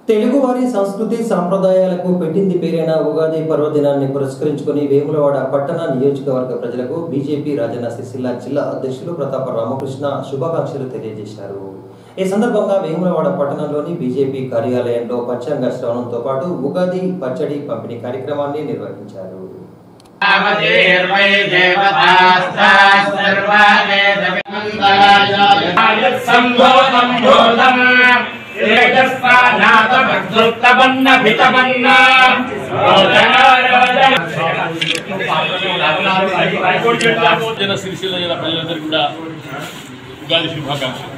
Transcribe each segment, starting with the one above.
తెలుగువారి సంస్కృతి సాంప్రదాయాలకు పెట్టింది పేరైన ఉగాది పర్వదినాన్ని పురస్కరించుకుని వేములవాడ పట్టణ నియోజకవర్గ ప్రజలకు బీజేపీ రాజన్న సిరిసిల్ల జిల్లా అధ్యక్షులు ప్రతాప రామకృష్ణ శుభాకాంక్షలు తెలియజేశారు ఈ సందర్భంగా వేములవాడ పట్టణంలోని బీజేపీ కార్యాలయంలో పంచాంగ శ్రవణంతో పాటు ఉగాది పచ్చడి పంపిణీ కార్యక్రమాన్ని నిర్వహించారు అవధీర్వై దేవతాస్తాస్సర్వాణేదవిమంతరాయ జన సిరిసిల్ల జిల్లా ప్రజలందరికీ కూడా ఉగాది శుభాకాంక్షలు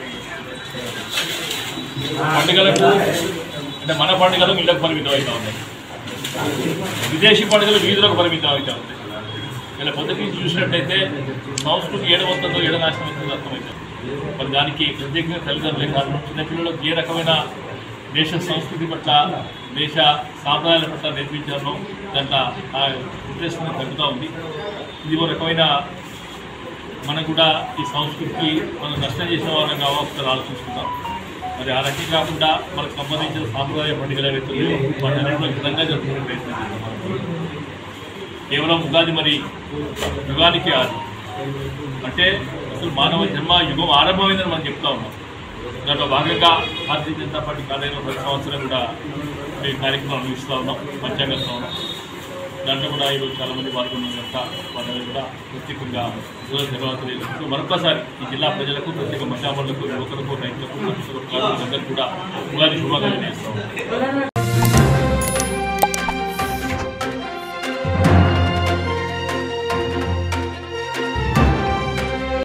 పండుగలకు అంటే మన పండుగలు ఇళ్ళకు పరిమితం అవుతా ఉన్నాయి విదేశీ పండుగలు వీధులకు పరిమితం అవుతా ఉన్నాయి ఇలా పొద్దుటి నుంచి చూసినట్టయితే సంస్కృతి ఏడవతుందో ఏడ నాశనం అవుతుందో అర్థమవుతుంది మరి దానికి ప్రత్యేకంగా తల్లిదండ్రులే కారణం చిన్నపిల్లలకు ఏ రకమైన దేశ సంస్కృతి పట్ల దేశ సాంప్రదాయాల పట్ల నేర్పించాలో దాంట్లో ఆ ఇంట్రెస్ట్ తగ్గుతూ ఉంది ఇది ఒక రకమైన మనం కూడా ఈ సంస్కృతికి మనం నష్టం చేసిన వాళ్ళం కావచ్చు ఆలోచించుకుంటాం మరి ఆ రకం కాకుండా మనకు సంబంధించిన సాంప్రదాయ పండుగలు ఏవైతే ఉన్నాయో వాటిని ఘనంగా జరుపుకునే ప్రయత్నం చేస్తాం కేవలం ఉగాది మరి యుగానికి ఆది అంటే అసలు మానవ జన్మ యుగం ఆరంభమైందని మనం చెప్తా ఉన్నాం దాంట్లో భాగంగా భారతీయ జనతా పార్టీ కార్యాలయంలో ప్రతి సంవత్సరం కూడా ఈ కార్యక్రమం నిర్వహిస్తూ ఉన్నాం పంచాంగ శ్రవణం దాంట్లో కూడా ఈరోజు చాలా మంది పాల్గొన్నారు కనుక వాళ్ళని కూడా ప్రత్యేకంగా ఉగాది తర్వాత తెలియజేస్తూ మరొకసారి ఈ జిల్లా ప్రజలకు ప్రత్యేక మహిళామణులకు యువకులకు రైతులకు కార్మికులకు కూడా ఉగాది శుభాకాంక్షలు చేస్తాం